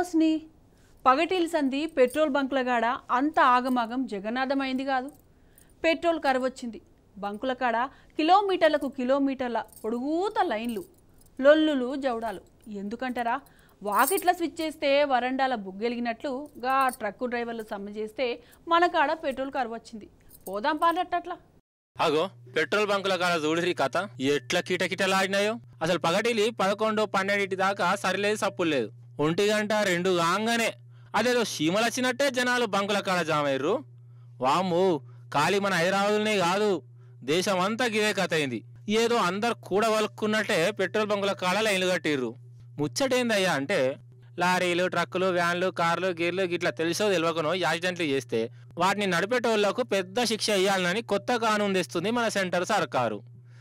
వస్తున్నాయి పగటిల్ సంధి పెట్రోల్ బంకుల కాడ అంత ఆగమాగం జగన్నాథమైంది కాదు పెట్రోల్ కరువొచ్చింది బంకుల కాడ కిలోమీటర్లకు కిలోమీటర్ల పొడుగుత లైన్లు లొల్లులు జౌడాలు ఎందుకంటారా వాకిట్ల స్విచ్ చేస్తే వరండాల బుగ్గెలిగినట్లు గా ట్రక్కు డ్రైవర్లు సమ్మె చేస్తే మన కాడ పెట్రోల్ కరువొచ్చింది పోదాం పాలట్టట్లా అగో పెట్రోల్ బంకుల కాడ చూడరి కథ ఎట్లా కిటకిటలాడినాయో అసలు పగటిలి పదకొండు పన్నెండింటి దాకా సరిలేదు సప్పులు లేదు ఒంటి గంట రెండు కాగానే అదేదో చీమలు వచ్చినట్టే జనాలు బంకుల కాడ జామయ్యారు వామ్ము ఖాళీ మన హైదరాబాద్లోనే కాదు దేశం అంతా గిదే కథ అయింది ఏదో అందరు కూడా వలుక్కున్నట్టే పెట్రోల్ బంకుల కాడ లైన్లు కట్టిర్రు ముచ్చటేందయ్యా అంటే లారీలు ట్రక్కులు వ్యాన్లు కార్లు గీర్లు గిట్లా తెలుసో తెలియకనో యాక్సిడెంట్లు చేస్తే వాటిని నడిపేటోళ్లకు పెద్ద శిక్ష ఇవ్వాలని కొత్త కానూన్ తెస్తుంది మన సెంటర్ సర్కారు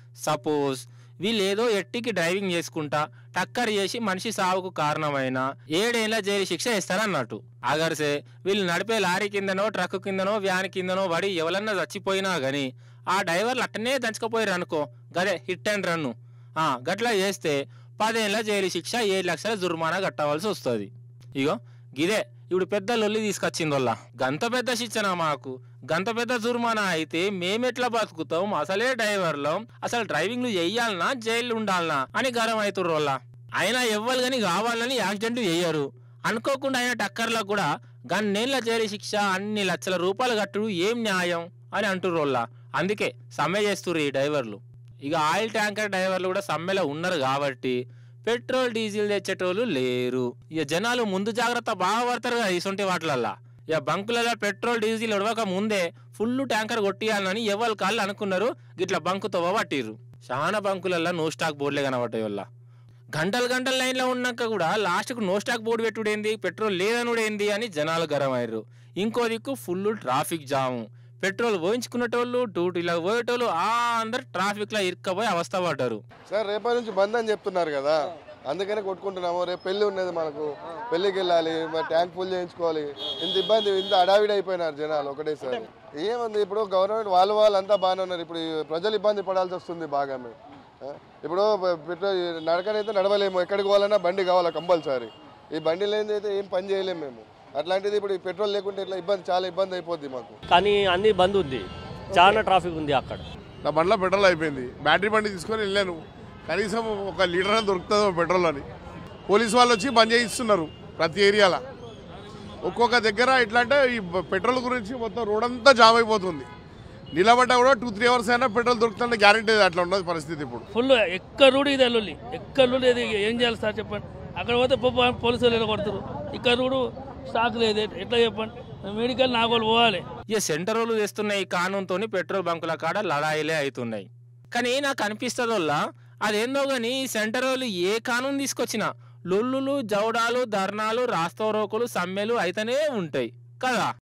సపోజ్ వీళ్ళు ఏదో ఎట్టికి డ్రైవింగ్ చేసుకుంటా టక్కర్ చేసి మనిషి సావుకు కారణమైన ఏడేళ్ల జైలు శిక్ష ఇస్తారన్నట్టు అగర్సే వీళ్ళు నడిపే లారీ కిందనో ట్రక్ కిందనో వ్యాన్ కిందనో పడి ఎవరన్నా చచ్చిపోయినా గాని ఆ డ్రైవర్లు అట్టనే దంచుకపోయారు అనుకో గదే హిట్ అండ్ రన్ను ఆ, గట్లా చేస్తే పదేళ్ల జైలు శిక్ష ఏడు లక్షల జుర్మానా కట్టవలసి వస్తుంది ఇగో గిదే ఇప్పుడు పెద్ద లొల్లి తీసుకొచ్చిందోళ్ళ గంత పెద్ద శిక్షణ మాకు గంత పెద్ద జుర్మానా అయితే మేమెట్లా బతుకుతాం అసలే డ్రైవర్లం అసలు డ్రైవింగ్లు చెయ్యాలనా జైలు ఉండాలనా అని గరం అవుతుర్రోళ్ళ అయినా ఎవ్వరు కానీ కావాలని యాక్సిడెంట్ చెయ్యరు అనుకోకుండా అయిన టక్కర్లకు కూడా గన్నేళ్ల జైలు శిక్ష అన్ని లక్షల రూపాయలు కట్టుడు ఏం న్యాయం అని అంటుర్రోళ్ళ అందుకే సమ్మె చేస్తుర్రు ఈ డ్రైవర్లు ఇక ఆయిల్ ట్యాంకర్ డ్రైవర్లు కూడా సమ్మెలో ఉన్నారు కాబట్టి పెట్రోల్ డీజిల్ తెచ్చేటోళ్ళు లేరు ఇక జనాలు ముందు జాగ్రత్త బాగా పడతారు కదా ఇసొంటి వాటిలల్లా ఇక బంకులలో పెట్రోల్ డీజిల్ ఉడవక ముందే ఫుల్ ట్యాంకర్ కొట్టియాలని ఎవరు కాళ్ళు అనుకున్నారు గిట్ల బంకుతో పట్టిర్రు చాలా బంకులల్లో నో స్టాక్ బోర్డులే కనబట్టాయి వల్ల గంటలు గంటల లైన్లో ఉన్నాక కూడా లాస్ట్కు నో స్టాక్ బోర్డు పెట్టుడేంది పెట్రోల్ లేదనుడేంది అని జనాలు గరమయ్యారు ఇంకో దిక్కు ఫుల్ ట్రాఫిక్ జాము పెట్రోల్ పోయించుకునేటోళ్ళు డ్యూటీలో పోయేటోళ్ళు ఆ అందరు ట్రాఫిక్లో ఇరుక్కపోయి అవస్థ పడ్డారు సార్ రేపటి నుంచి బంద్ అని చెప్తున్నారు కదా అందుకనే కొట్టుకుంటున్నాము రేపు పెళ్లి ఉన్నది మనకు పెళ్లికి వెళ్ళాలి మరి ట్యాంక్ ఫుల్ చేయించుకోవాలి ఇంత ఇబ్బంది ఇంత అడావిడి అయిపోయినారు జనాలు ఒకటేసారి ఏముంది ఇప్పుడు గవర్నమెంట్ వాళ్ళు వాళ్ళంతా బాగానే ఉన్నారు ఇప్పుడు ఈ ప్రజలు ఇబ్బంది పడాల్సి వస్తుంది బాగా మేము ఆ? ఇప్పుడు పెట్రోల్ నడకనైతే నడవలేము ఎక్కడికి పోవాలన్నా బండి కావాలి కంపల్సరీ ఈ బండి లేనిది అయితే ఏం పని చేయలేము మేము అట్లాంటిది ఇప్పుడు ఈ పెట్రోల్ లేకుంటే ఇట్లా ఇబ్బంది చాలా ఇబ్బంది అయిపోద్ది మాకు కానీ అన్ని బంద్ ఉంది చాలా ట్రాఫిక్ ఉంది అక్కడ నా బండ్లో పెట్రోల్ అయిపోయింది బ్యాటరీ బండి తీసుకొని వెళ్ళాను కనీసం ఒక లీటర్ అని దొరుకుతుందో పెట్రోల్ అని పోలీస్ వాళ్ళు వచ్చి బంద్ చేయిస్తున్నారు ప్రతి ఏరియాలో ఒక్కొక్క దగ్గర ఎట్లా అంటే ఈ పెట్రోల్ గురించి మొత్తం రోడ్ అంతా జామ్ అయిపోతుంది నిలబడ్డా కూడా టూ త్రీ అవర్స్ అయినా పెట్రోల్ దొరుకుతుంటే గ్యారంటీ అట్లా ఉండదు పరిస్థితి ఇప్పుడు ఫుల్ ఎక్కడ రూడు ఇది అల్లుల్లి ఎక్కడ రూడు ఇది ఏం చేయాలి సార్ చెప్పండి అక్కడ పోతే పో- పోలీసులు ఎలా కొడతారు ఇక్కడ రూడు స్టాక్ లేదు ఎట్లా చెప్పండి మెడికల్ నాగోలు పోవాలి ఇక సెంటర్ వాళ్ళు తెస్తున్న ఈ కానూన్తోని పెట్రోల్ బంకుల కాడ లడాయిలే అవుతున్నాయి కానీ నాకు అనిపిస్తుందోల్లా అదేందో కానీ ఈ సెంటర్ వాళ్ళు ఏ కానూన్ తీసుకొచ్చినా లొల్లులు జౌడాలు ధర్నాలు రాస్తోరోకులు సమ్మెలు అయితేనే ఉంటాయి కదా